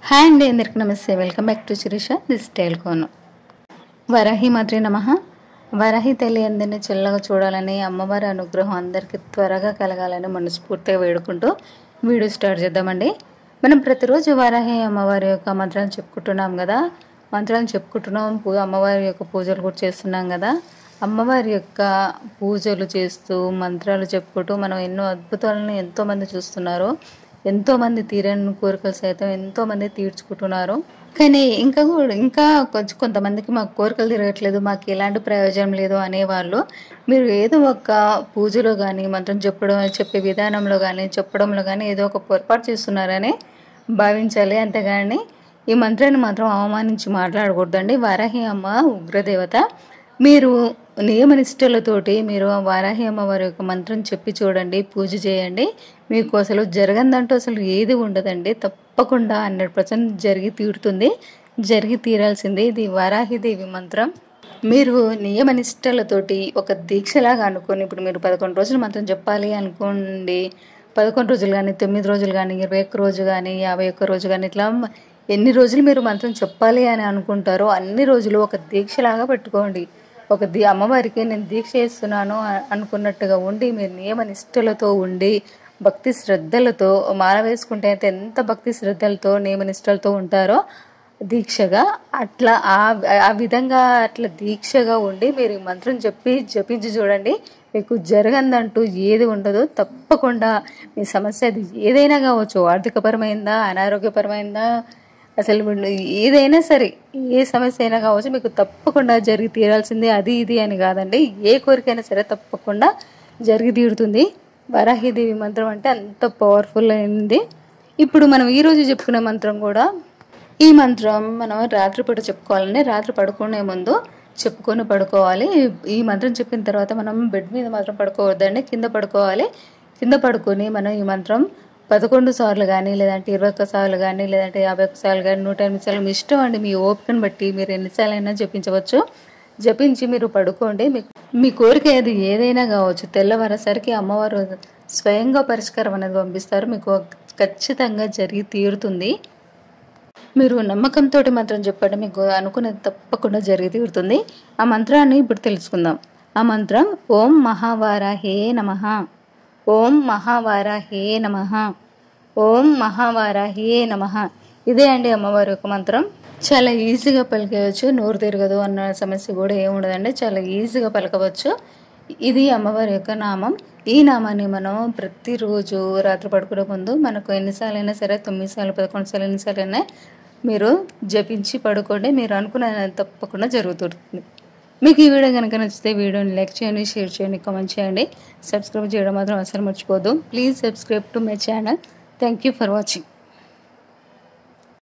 hi అండి అందరికి నమస్తే welcome back to Sirisha this style కోను వరాహి మాత్రే నమ వరాహి తల్లి అందరినీ చల్లగా చూడాలని అమ్మవారి అనుగ్రహం అందరికీ త్వరగా కలగాలని మనస్ఫూర్తిగా వేడుకుంటూ వీడియో స్టార్ట్ చేద్దామండి మనం ప్రతిరోజు వరాహి అమ్మవారి యొక్క మంత్రాలు చెప్పుకుంటున్నాం కదా మంత్రాలు చెప్పుకుంటున్నాం పూ అమ్మవారి యొక్క పూజలు కూడా చేస్తున్నాం కదా అమ్మవారి యొక్క పూజలు చేస్తూ మంత్రాలు చెప్పుకుంటూ మనం ఎన్నో అద్భుతాలను ఎంతోమంది చూస్తున్నారు ఎంతోమంది తీరని కోరికలు సైతం ఎంతోమంది తీర్చుకుంటున్నారు కానీ ఇంకా కూడా ఇంకా కొంచెం కొంతమందికి మాకు కోరికలు తిరగట్లేదు మాకు ఎలాంటి ప్రయోజనం లేదు అనేవాళ్ళు మీరు ఏదో ఒక పూజలో కానీ మంత్రం చెప్పడం చెప్పే విధానంలో కానీ చెప్పడంలో కానీ ఏదో ఒక పొరపాటు చేస్తున్నారని భావించాలి అంతేగాని ఈ మంత్రాన్ని మాత్రం అవమానించి మాట్లాడకూడదండి వారాహి అమ్మ ఉగ్రదేవత మీరు నియమనిష్టలతోటి మీరు ఆ వారాహి అమ్మవారి యొక్క మంత్రం చెప్పి చూడండి పూజ చేయండి మీకు అసలు జరగందంటూ అసలు ఏది ఉండదండి తప్పకుండా హండ్రెడ్ పర్సెంట్ జరిగి తీరుతుంది జరిగి తీరాల్సింది ఇది వారాహిదేవి మంత్రం మీరు నియమనిష్టలతోటి ఒక దీక్షలాగా అనుకోని ఇప్పుడు మీరు పదకొండు రోజులు మంత్రం చెప్పాలి అనుకోండి పదకొండు రోజులు కానీ తొమ్మిది రోజులు కానీ ఇరవై ఒక్క రోజు కానీ యాభై ఒక్క రోజు కానీ ఇట్లా ఎన్ని రోజులు మీరు మంత్రం చెప్పాలి అని అనుకుంటారో అన్ని రోజులు ఒక దీక్షలాగా పెట్టుకోండి ఒక దీ అమ్మవారికి నేను దీక్ష చేస్తున్నాను అ- అనుకున్నట్టుగా ఉండి మీరు నియమ నిష్టలతో ఉండి భక్తి శ్రద్ధలతో మాల వేసుకుంటే అయితే ఎంత భక్తి శ్రద్ధలతో నియమ నిష్టలతో ఉంటారో దీక్షగా అట్లా ఆ ఆ విధంగా అట్లా దీక్షగా ఉండి మీరు ఈ మంత్రం చెప్పి జపించి చూడండి మీకు జరగందంటూ ఏది ఉండదు తప్పకుండా మీ సమస్య అది ఏదైనా కావచ్చు ఆర్థికపరమైందా అనారోగ్యపరమైందా అసలు మీరు ఏదైనా సరే ఏ సమస్య అయినా కావచ్చు మీకు తప్పకుండా జరిగి తీరాల్సిందే అది ఇది అని కాదండి ఏ కోరికైనా సరే తప్పకుండా జరిగి తీరుతుంది వరాహిదేవి మంత్రం అంటే అంత పవర్ఫుల్ అయింది ఇప్పుడు మనం ఈరోజు చెప్పుకునే మంత్రం కూడా ఈ మంత్రం మనం రాత్రిపూట చెప్పుకోవాలని రాత్రి పడుకునే ముందు చెప్పుకొని పడుకోవాలి ఈ మంత్రం చెప్పిన తర్వాత మనం బెడ్ మీద మాత్రం పడుకోవద్దండి కింద పడుకోవాలి కింద పడుకొని మనం ఈ మంత్రం పదకొండు సార్లు కానీ లేదంటే ఇరవై ఒక్క సార్లు కానీ లేదంటే యాభై ఒక్క సార్లు కానీ నూట ఎనిమిది సార్లు మీ ఇష్టం అండి మీ ఓపికను బట్టి మీరు ఎన్నిసార్లు అయినా జపించవచ్చు జపించి మీరు పడుకోండి మీకు మీ కోరిక ఏది ఏదైనా కావచ్చు తెల్లవారేసరికి అమ్మవారు స్వయంగా పరిష్కారం అనేది పంపిస్తారు మీకు ఖచ్చితంగా జరిగి తీరుతుంది మీరు నమ్మకంతో మంత్రం చెప్పండి మీకు అనుకున్నది తప్పకుండా జరిగి తీరుతుంది ఆ మంత్రాన్ని ఇప్పుడు తెలుసుకుందాం ఆ మంత్రం ఓం మహావారాహే నమ ఓం మహావారాహే నమ ఓం మహావారాహే నమ ఇదే అండి అమ్మవారి యొక్క మంత్రం చాలా ఈజీగా పలికేయచ్చు నోరు తిరగదు అన్న సమస్య కూడా ఏమి ఉండదండి చాలా ఈజీగా పలకవచ్చు ఇది అమ్మవారి యొక్క నామం ఈ నామాన్ని మనం ప్రతిరోజు రాత్రి పడుకునే ముందు మనకు ఎన్నిసార్లు అయినా సరే తొమ్మిది సార్లు పదకొండు సార్లు ఎన్నిసార్లు అయినా మీరు జపించి పడుకోండి మీరు అనుకున్న తప్పకుండా జరుగుతుంది మీకు ఈ వీడియో కనుక నచ్చితే వీడియోని లైక్ చేయండి షేర్ చేయండి కామెంట్ చేయండి సబ్స్క్రైబ్ చేయడం మాత్రం అసలు మర్చిపోదు please subscribe to my channel thank you for watching